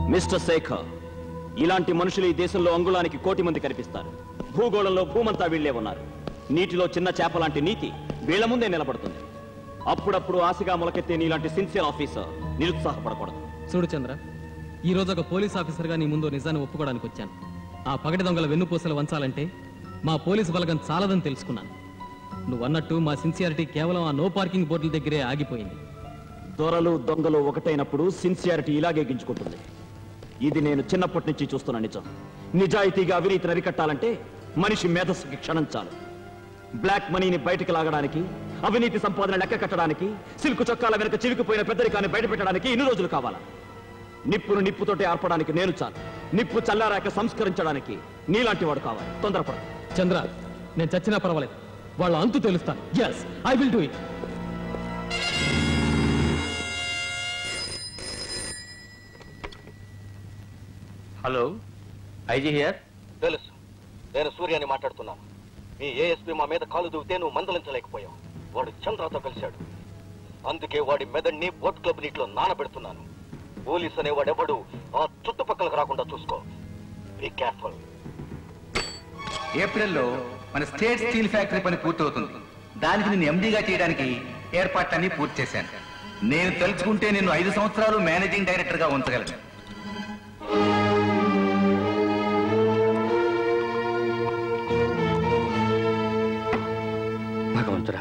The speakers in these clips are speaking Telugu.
మిస్టర్ శేఖర్ ఇలాంటి మనుషులు ఈ దేశంలో అంగుళానికి కోటి మంది కనిపిస్తారు భూగోళంలో భూమంతా వీళ్లే ఉన్నారు నీటిలో చిన్న చేప లాంటి నీతి వీళ్ల ముందే నిలబడుతుంది అప్పుడప్పుడు ఆశగా మొలకెత్తే నీలాంటి సిన్సియర్ ఆఫీసర్ నిరుత్సాహపడకూడదు చూడు చంద్ర ఈ రోజు ఒక పోలీస్ ఆఫీసర్గా నీ ముందు నిజాన్ని ఒప్పుకోవడానికి వచ్చాను ఆ పగటి దొంగల వెన్నుపూసలు వంచాలంటే మా పోలీసు బలగం చాలదని తెలుసుకున్నాను నువ్వు అన్నట్టు మా సిన్సియారిటీ కేవలం ఆ నో పార్కింగ్ బోర్డుల దగ్గరే ఆగిపోయింది దొరలు దొంగలు ఒకటైనప్పుడు సిన్సియారిటీ ఇలాగే గింజుకుంటుంది ఇది నేను చిన్నప్పటి నుంచి చూస్తున్న నిజం నిజాయితీగా అవినీతిని అరికట్టాలంటే మనిషి మేధస్సుకి క్షణం చాలు బ్లాక్ మనీని బయటకు లాగడానికి అవినీతి సంపాదన లెక్క కట్టడానికి సిల్కు చొక్కాల వెనక చివికిపోయిన పెద్దరికాన్ని బయట పెట్టడానికి ఇన్ని రోజులు కావాలా నిప్పును నిప్పుతోటి ఆర్పడానికి నేను చాలు నిప్పు చల్లారాక సంస్కరించడానికి నీలాంటి వాడు కావాలి తొందరపడ చంద్ర నేను చచ్చినా పర్వాలేదు వాళ్ళ అంతు తెలుస్తాను yes I will do it hello IG here తెలుసు నేను సూర్యాని మాట్లాడుతున్నాను మీ ఏఎస్పీ మా మీద కాలు దూవితే నువ్వు మందలించలేకపోయావు వాడు చంద్రతో కలిశాడు అందుకే వాడి మెదడిని బోట్ క్లబ్ నీటిలో నానబెడుతున్నాను పోలీస్ అనేవాడెవడు ఆ చుట్టుపక్కలకు రాకుండా చూసుకో బీ కేర్ఫుల్ ఏప్రిల్లో మన స్టేట్ స్టీల్ ఫ్యాక్టరీ పని పూర్తవుతుంది దానికి నేను ఎండీగా చేయడానికి ఏర్పాట్లన్నీ పూర్తి చేశాను నేను తలుచుకుంటే నిన్ను ఐదు సంవత్సరాలు మేనేజింగ్ డైరెక్టర్ గా ఉంచగలను భగవంతుడా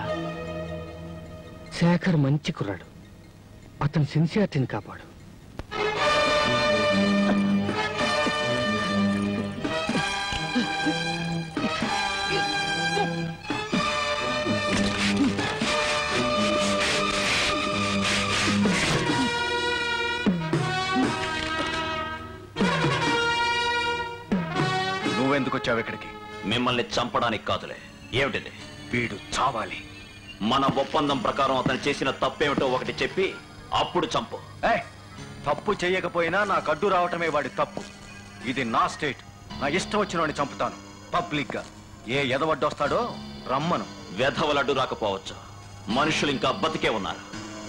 శేఖర్ మంచి కుర్రాడు అతని సిన్సియారిటీని కాపాడు నువ్వెందుకు వచ్చావు ఇక్కడికి మిమ్మల్ని చంపడానికి కాదులే ఏమిటిది వీడు చావాలి మన ఒప్పందం ప్రకారం అతను చేసిన తప్పేమిటో ఒకటి చెప్పి అప్పుడు చంపు ఏయ్, తప్పు చేయకపోయినా నాకు అడ్డు రావటమే వాడి తప్పు ఇది నా స్టేట్ నా ఇష్టం వచ్చిన వాడిని చంపుతాను పబ్లిక్ గా ఏ ఎదవడ్డొస్తాడో రమ్మను వెధవలడ్డు రాకపోవచ్చు మనుషులు ఇంకా బతికే ఉన్నారు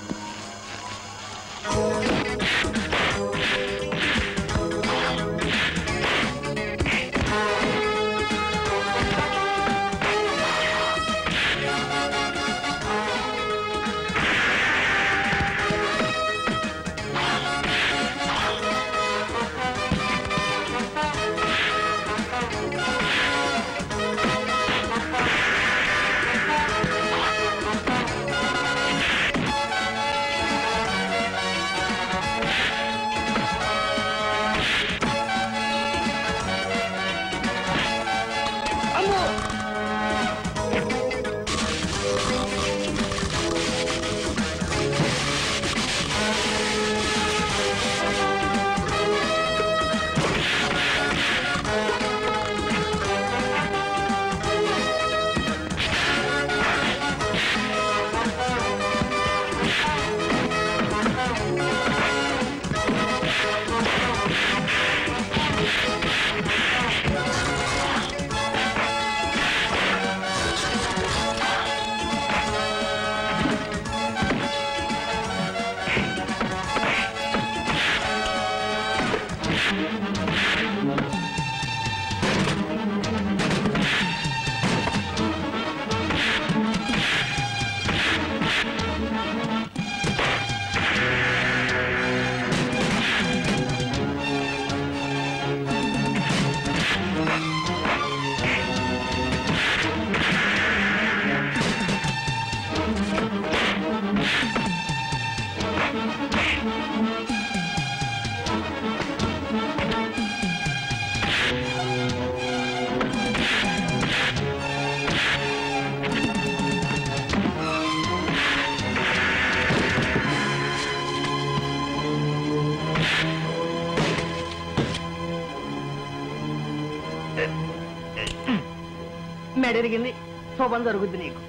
మెడరిగింది శోభం జరుగుద్ది నీకు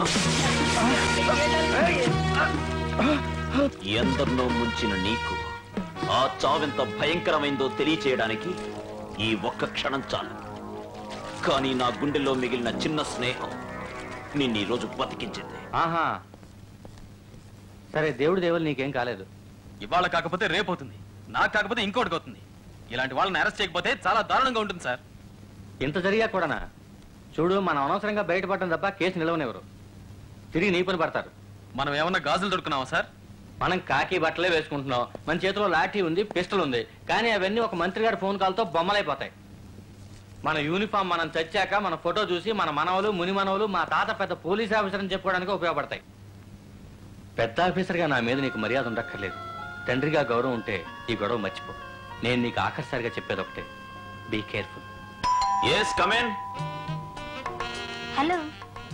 ఎందరినో ముంచిన నీకు ఆ చావెంత భయంకరమైందో తెలియచేయడానికి ఈ ఒక్క క్షణం చాలు కానీ నా గుండెల్లో మిగిలిన చిన్న స్నేహం నిన్ను ఈ రోజు బతికించింది ఆహా సరే దేవుడి దేవులు నీకేం కాలేదు ఇవాళ కాకపోతే రేపవుతుంది నాకు కాకపోతే ఇంకోటికి అవుతుంది ఇలాంటి వాళ్ళని అరెస్ట్ చేయకపోతే చాలా దారుణంగా ఉంటుంది సార్ ఇంత జరిగా కూడానా చూడు మనం అనవసరంగా బయటపడటం తప్ప కేసు నిలవనివ్వరు తిరిగి నీ పని పడతారు మనం ఏమన్నా గాజులు దొరుకున్నావా సార్ మనం కాకి బట్టలే వేసుకుంటున్నాం మన చేతిలో లాఠీ ఉంది పిస్టల్ ఉంది కానీ అవన్నీ ఒక మంత్రి గారి ఫోన్ కాల్తో బొమ్మలైపోతాయి మన యూనిఫామ్ మనం చచ్చాక మన ఫోటో చూసి మన మనవలు ముని మనవలు మా తాత పెద్ద పోలీస్ ఆఫీసర్ అని చెప్పుకోవడానికి ఉపయోగపడతాయి పెద్ద ఆఫీసర్గా నా మీద నీకు మర్యాద ఉండక్కర్లేదు తండ్రిగా గౌరవం ఉంటే ఈ గొడవ మర్చిపో నేను నీకు ఆఖరిసారిగా చెప్పేది ఒకటే be careful yes come in hello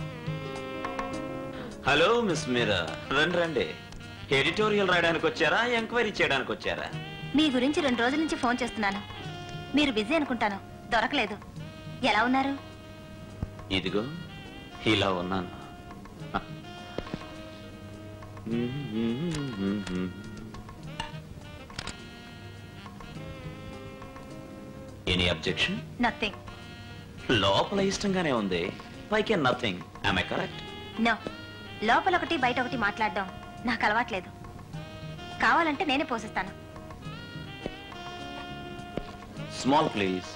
hello miss Meera రండి రండి ఎడిటోరియల్ రాయడానికి వచ్చారా ఎంక్వైరీ చేయడానికి వచ్చారా మీ గురించి రెండు రోజుల నుంచి ఫోన్ చేస్తున్నాను మీరు బిజీ అనుకుంటాను దొరకలేదు ఎలా ఉన్నారు ఇదిగో ఇలా ఉన్నాను ఎనీ అబ్జెక్షన్ నథింగ్ లోపల ఇష్టంగానే ఉంది పైకే నథింగ్ ఐ కరెక్ట్ నో లోపల ఒకటి బయట ఒకటి మాట్లాడడం నాకు అలవాట్లేదు కావాలంటే నేనే పోషిస్తాను స్మాల్ ప్లీజ్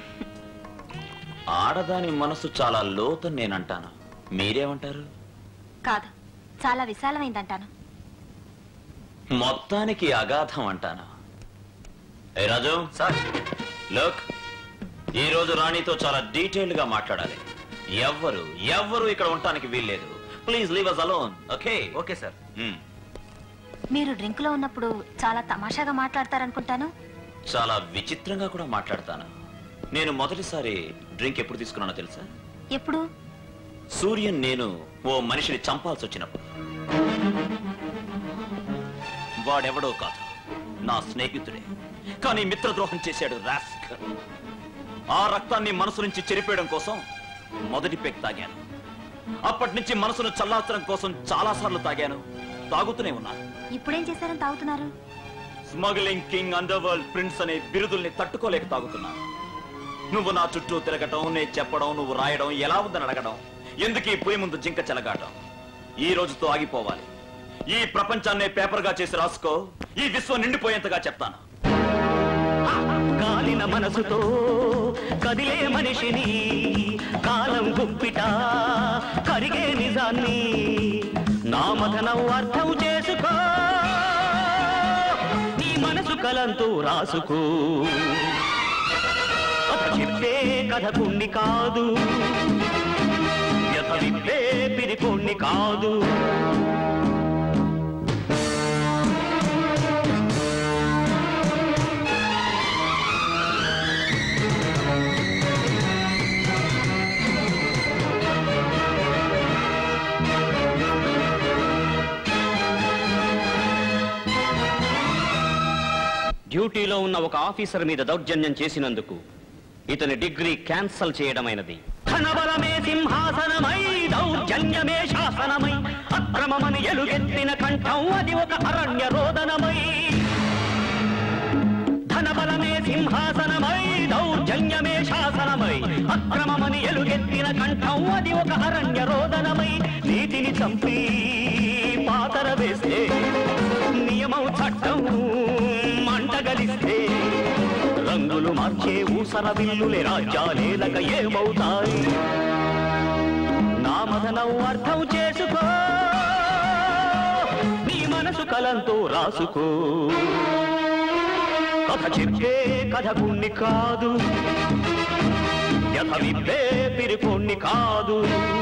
ఆడదాని మనసు చాలా లోతని నేనంటాను మీరేమంటారు కాదు చాలా విశాలమైందంటాను మొత్తానికి అగాధం అంటాను ఏ రాజు సార్ లోక్ ఈ రోజు రాణితో చాలా డీటెయిల్డ్ గా మాట్లాడాలి ఎవ్వరు ఎవ్వరు ఇక్కడ ఉండటానికి వీల్లేదు please leave us alone okay okay sir మీరు డ్రింక్ లో ఉన్నప్పుడు చాలా తమాషాగా మాట్లాడతారనుకుంటాను చాలా విచిత్రంగా కూడా మాట్లాడతాను నేను మొదటిసారి డ్రింక్ ఎప్పుడు తీసుకున్నానో తెలుసా ఎప్పుడు సూర్యన్ నేను ఓ మనిషిని చంపాల్సి వచ్చినప్పుడు వాడెవడో కాదు నా స్నేహితుడే కానీ మిత్రద్రోహం చేశాడు రాస్కల్ ఆ రక్తాన్ని మనసు నుంచి చెరిపేయడం కోసం మొదటి పెగ్ తాగాను అప్పటి నుంచి మనసును చల్లార్చడం కోసం చాలా సార్లు తాగాను తాగుతూనే ఉన్నాను ఇప్పుడేం చేశారని తాగుతున్నారు smuggling king underworld prince అనే బిరుదుల్ని తట్టుకోలేక తాగుతున్నాను నువ్వు నా చుట్టూ తిరగటం నేను చెప్పడం నువ్వు రాయడం ఎలా ఉందని అడగడం ఎందుకు ఈ పులి ముందు జింక చెలగాటం ఈ రోజుతో ఆగిపోవాలి ఈ ప్రపంచాన్నే పేపర్ గా చేసి రాసుకో ఈ విశ్వం నిండిపోయేంతగా చెప్తాను కాలిన మనసుతో కదిలే మనిషిని కాలం గుప్పిట కరిగే నిజాన్ని నా మథనం అర్థం చేసుకో నీ మనసు కలంతో రాసుకో కథ చెప్పే కథకుణ్ణి కాదు వ్యథ విప్పే పిరికొన్ని కాదు డ్యూటీలో ఉన్న ఒక ఆఫీసర్ మీద దౌర్జన్యం చేసినందుకు ఇతని డిగ్రీ క్యాన్సల్ చేయడమైనది ధనబలమే సింహాసనమై దౌర్జన్యమే శాసనమై అక్రమమని ఎలుగెత్తిన కంఠం అది ఒక అరణ్య రోదనమై ధనబలమే సింహాసనమై దౌర్జన్యమే శాసనమై అక్రమమని ఎలుగెత్తిన కంఠం అది ఒక అరణ్య రోదనమై నీతిని చంపి పాతర వేస్తే నియమం చట్టం మంటగలిస్తే రంగులు మార్చే ఊసర విల్లులే రాజ్యాలేలక ఏమవుతాయి నా మదనం అర్థం చేసుకో నీ మనసు కలంతో రాసుకో కథ చెప్పే కథకుణ్ణి కాదు యథ విప్పే పిరికొన్ని కాదు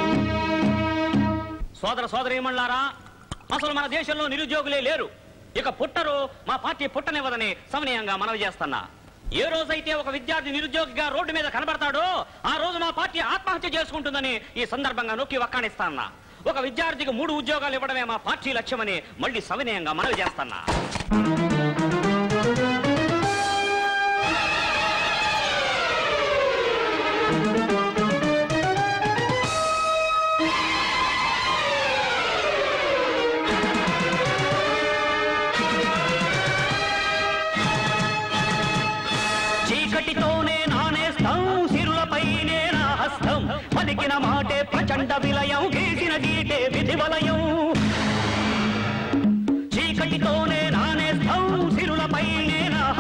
సోదర సోదరీమణులారా అసలు మన దేశంలో నిరుద్యోగులే లేరు ఇక పుట్టరు మా పార్టీ పుట్టనివ్వదని సమనీయంగా మనవి చేస్తున్నా ఏ రోజైతే ఒక విద్యార్థి నిరుద్యోగిగా రోడ్డు మీద కనబడతాడో ఆ రోజు మా పార్టీ ఆత్మహత్య చేసుకుంటుందని ఈ సందర్భంగా నొక్కి వక్కాణిస్తాన్నా ఒక విద్యార్థికి మూడు ఉద్యోగాలు ఇవ్వడమే మా పార్టీ లక్ష్యమని మళ్ళీ సవినయంగా మనవి చేస్తున్నా చీకటితోనే నానేస్తాం సిరులపైనే నా హస్తం పలికిన మాటే ప్రచండ విలయం గీసిన గీటే విధి వలయం చీకటితోనే నానేస్తాం సిరులపైనే నా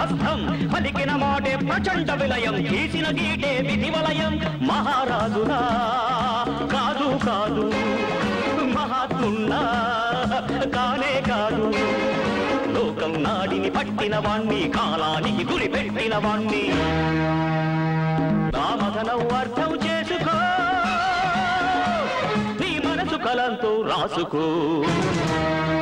పలికిన మాటే ప్రచండ విలయం తీసిన గీటే విధి వలయం మహారాజునా కాదు కాదు మహాత్మున్నా కానే కాదు లోకం నాడిని పట్టిన వాణ్ణి కాలానికి గురి పెట్టిన వాణ్ణి రామధనం అర్థం చేసుకో నీ మనసు కలంతో రాసుకో